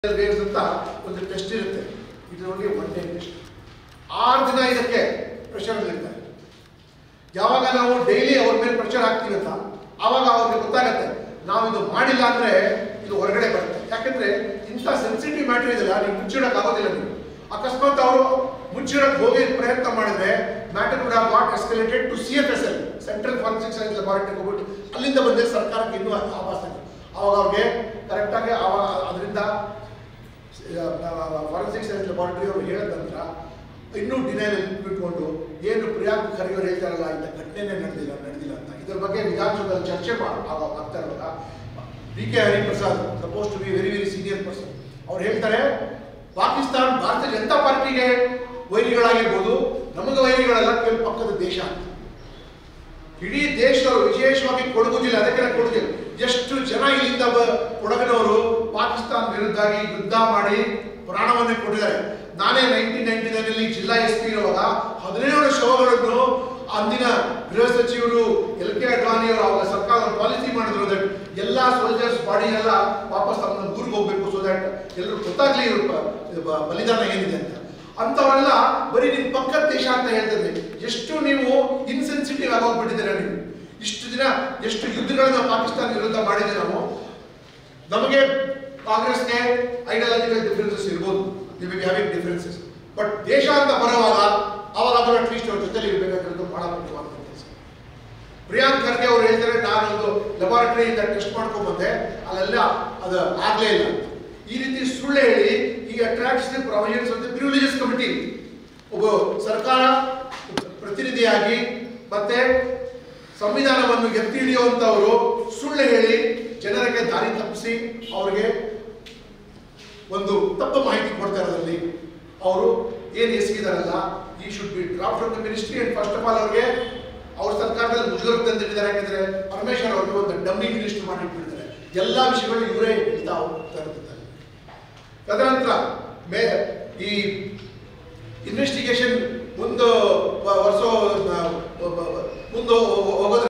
Waves ಅಂತ ಒಂದು test ಇರುತ್ತೆ ಇದರಲ್ಲಿ ಒನ್ ಡೇ ಟೆಸ್ಟ್ ಆರು ದಿನ ಇದಕ್ಕೆ ಪ್ರೆಷರ್ ಇರ್ತಾರೆ ಯಾವಾಗ ನಾವು ಡೈಲಿ ಅವ್ರ ಮೇಲೆ ಪ್ರೆಷರ್ ಹಾಕ್ತೀವಿ ಅಂತ ಆವಾಗ ಅವ್ರಿಗೆ ಗೊತ್ತಾಗತ್ತೆ ನಾವು ಇದು ಮಾಡಿಲ್ಲ ಅಂದ್ರೆ ಇದು ಹೊರಗಡೆ ಬರುತ್ತೆ ಯಾಕಂದ್ರೆ ಇಂಥ ಸೆನ್ಸಿಟಿವ್ ಮ್ಯಾಟರ್ ಇದೆಲ್ಲ ನೀವು ಮುಚ್ಚಿಡಕ್ ಆಗೋದಿಲ್ಲ ನೀವು ಅಕಸ್ಮಾತ್ ಅವರು ಮುಚ್ಚಿಡಕ್ ಹೋಗಿ ಪ್ರಯತ್ನ ಮಾಡಿದ್ರೆ ಮ್ಯಾಟರ್ ಕೂಡ what escalated to C F S L central forensic science laboratory ಹೋಗ್ಬಿಟ್ಟು ಅಲ್ಲಿಂದ ಬಂದ್ರೆ ಸರ್ಕಾರಕ್ಕೆ ಇನ್ನೂ ಆಭಾಸ ಇದೆ. ಅವಾಗ ಅವ್ರಿಗೆ ಕರೆಕ್ಟಾಗಿ ಅವಾಗ ಅದರಿಂದ ಫಾರೆನ್ಸಿಕ್ ಸೈನ್ಸ್ ಲ್ಯಾಬಾರೇಟರಿ ಅವರು ಹೇಳಿದ ನಂತರ ಇನ್ನೂ ಡಿನೈಲ್ ಬಿಟ್ಕೊಂಡು ಏನು ಪ್ರಿಯಾಂಕ್ ಖರ್ಗೆ ಅವ್ರು ಹೇಳ್ತಾರಲ್ಲ ಇಂಥ ಘಟನೆನೇ ನಡೆದಿಲ್ಲ ನಡೆದಿಲ್ಲ ಅಂತ ಇದ್ರ ಬಗ್ಗೆ ವಿಧಾನಸೌಧದಲ್ಲಿ ಚರ್ಚೆ ಮಾಡಿ ಆಗ ಆಗ್ತಾ ಇರುವಾಗ D K Hariprasad suppose to be very very senior person ಅವ್ರು ಹೇಳ್ತಾರೆ ಪಾಕಿಸ್ತಾನ ಭಾರತೀಯ ಜನತಾ ಪಾರ್ಟಿಗೆ ವೈರಿಗಳಾಗಿರ್ಬೋದು ನಮಗೆ ವೈರಿಗಳಲ್ಲ ಕೇವಲ ಪಕ್ಕದ ದೇಶ ಅಂತ ಇಡೀ ದೇಶದವರು ವಿಶೇಷವಾಗಿ ಕೊಡಗು ಜಿಲ್ಲೆ ಅದಕ್ಕೆ ನಾನು ಕೊಡಗು ಜಿಲ್ಲೆ ಎಷ್ಟು ಜನ ಇಲ್ಲಿಂದ ಬ- ಕೊಡಗಿನವರು ಪಾಕಿಸ್ತಾನ ವಿರುದ್ಧಾಗಿ ಯುದ್ಧ ಮಾಡಿ ಪ್ರಾಣವನ್ನೇ ಕೊಟ್ಟಿದ್ದಾರೆ ನಾನೇ ನೈನ್ಟೀನ್ ನೈನ್ಟಿ ನೈನಲ್ಲಿ ಜಿಲ್ಲಾ ಎಸ್ ಪಿ ಇರುವಾಗ ಹದಿನೇಳು ಶವಗಳನ್ನು ಅಂದಿನ ಗೃಹ ಸಚಿವರು ಎಲ್ ಕೆ ಅಡ್ವಾಣಿ ಅವರು ಅವಾಗ ಸರ್ಕಾರ ಪಾಲಿಸಿ ಮಾಡಿದ್ರು ದಟ್ ಎಲ್ಲ ಸೋಲ್ಜರ್ಸ್ ಬಾಡಿ ಎಲ್ಲ ವಾಪಸ್ ತಮ್ಮ ಊರಿಗೆ ಹೋಗ್ಬೇಕು ಸೊ ದಟ್ ಎಲ್ಲರೂ ಗೊತ್ತಾಗ್ಲಿ ಇವ್ರ ಪ- ಇದು ಬ- ಬಲಿದಾನ ಏನಿದೆ ಅಂತ ಅಂತವರೆಲ್ಲ ಬರೀ ನಿಮ್ ಪಕ್ಕದ ದೇಶ ಅಂತ ಹೇಳ್ತದೆ ಎಷ್ಟು ನೀವು ಇನ್ಸೆನ್ಸಿಟಿವ್ ಆಗೋಗ್ಬಿಟ್ಟಿದ್ದೀರಾ ನೀವು ಇಷ್ಟು ದಿನ ಎಷ್ಟು ಯುದ್ಧಗಳನ್ನ ಪಾಕಿಸ್ತಾನ ವಿರುದ್ಧ ಮಾಡಿದ್ರೆ ನಾವು ನಮಗೆ ಕಾಂಗ್ರೆಸ್ಗೆ ಐಡಿಯಾಲಜಿಕಲ್ ಡಿಫರೆನ್ಸಸ್ ಇರ್ಬೋದು ನಿಮಗೆ ಹ್ಯಾವಿಂಗ್ ಡಿಫರೆನ್ಸಸ್ ಬಟ್ ದೇಶ ಅಂತ ಬರುವಾಗ ಅವಾಗ ಅದು ಅಟ್ಲೀಸ್ಟ್ ಅವ್ರ ಜೊತೆಲಿ ಇರಬೇಕಾಗಿರೋದು ಬಹಳ ಮುಖ್ಯವಾದ ಕೆಲಸ ಪ್ರಿಯಾಂಕ್ ಖರ್ಗೆ ಅವ್ರು ಹೇಳ್ತಾರೆ ನಾನೊಂದು ಲ್ಯಾಬಾರೇಟರಿಯಿಂದ ಟೆಸ್ಟ್ ಮಾಡ್ಕೊಂಡ್ ಬಂದೆ ಅಲ್ಲೆಲ್ಲ ಅದು ಆಗ್ಲೇ ಇಲ್ಲ ಈ ರೀತಿ ಸುಳ್ಳು ಹೇಳಿ ಈ attracts the provisions of the privileges committee ಒಬ್ಬ ಸರ್ಕಾರ ಪ್ರತಿನಿಧಿಯಾಗಿ ಮತ್ತೆ ಸಂವಿಧಾನವನ್ನು ಎತ್ತಿ ಹಿಡಿಯುವಂತವರು ಸುಳ್ಳು ಹೇಳಿ ಜನರಿಗೆ ದಾರಿ ತಪ್ಪಿಸಿ ಅವರಿಗೆ ಒಂದು ತಪ್ಪು ಮಾಹಿತಿ ಕೊಡ್ತಾ ಇರೋದ್ರಲ್ಲಿ ಅವರು ಏನು ಎಸಗಿದಾರಲ್ಲ ಈ should be drop from the ministry and first of all ಅವ್ರಿಗೆ ಅವ್ರ ಸರ್ಕಾರದಲ್ಲಿ ಮುಜುಗರ ತಂದಿಟ್ಟಿದ್ದಾರೆ ಯಾಕಂದ್ರೆ ಪರಮೇಶ್ವರ್ ಅವ್ರಿಗೆ ಒಂದು ಡಮ್ಮಿ ಮಿನಿಸ್ಟರ್ ಮಾಡಿಟ್ಬಿಡ್ತಾರೆ ಎಲ್ಲಾ ವಿಷಯಗಳು ಇವರೇ ಹೇಳ್ತಾ ಹೋಗ್ತಾ ಇರ್ತಾರೆ ತದನಂತರ ಮೇ ಈ ಇನ್ವೆಸ್ಟಿಗೇಷನ್ ಮುಂದೆ ವರ್ಷ ಮುಂದೆ ಹೋಗೋದ್ರ